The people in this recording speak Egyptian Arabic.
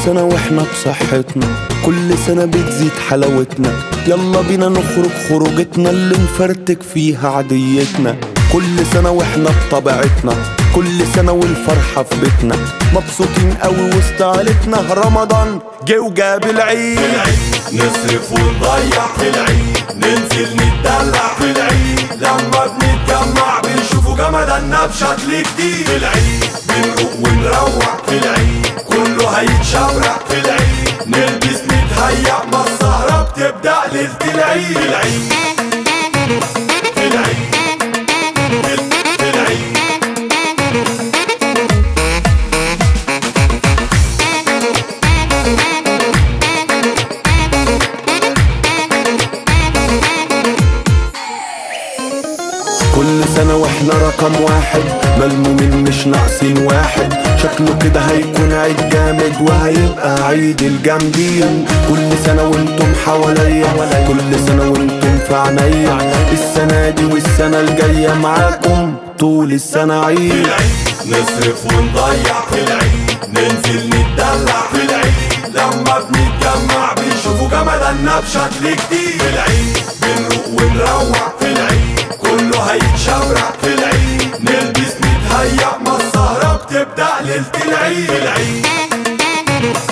سنة واحنا بصحتنا كل سنة بتزيد حلاوتنا يلا بينا نخرج خروجتنا اللي نفرتك فيها عاديتنا كل سنة واحنا بطبيعتنا كل سنة والفرحة في بيتنا مبسوطين قوي وسط عيلتنا رمضان جه وجاب العيد نصرف ونضيع في العيد ننزل نتدلع في العيد لما بنتجمع بنشوفوا جمداننا بشكل جديد في العيد بنروق ونروق في العيد كله هيتشبرق في العيد نلبس نتهيأ ما السهرة بتبدأ ليلة العيد في العيد في العيد في العيد كل سنة واحنا رقم واحد ملمومين مش ناقصين واحد شكله كده هيكون عيد جامد وهيبقى عيد الجامدين كل سنة وانتم حواليا كل سنة وانتم في عينيا السنة دي والسنة الجاية معاكم طول السنة عيد العيد نصرف ونضيع في العيد ننزل نتدلع في العيد لما بنتجمع بنشوفوا جمداننا بشكل جديد في العيد بنروق ونروق في العيد كله هيتشبرق في العيد نلبس نتهيأ ما السهرة بتبدأ ليلة العيد في العيد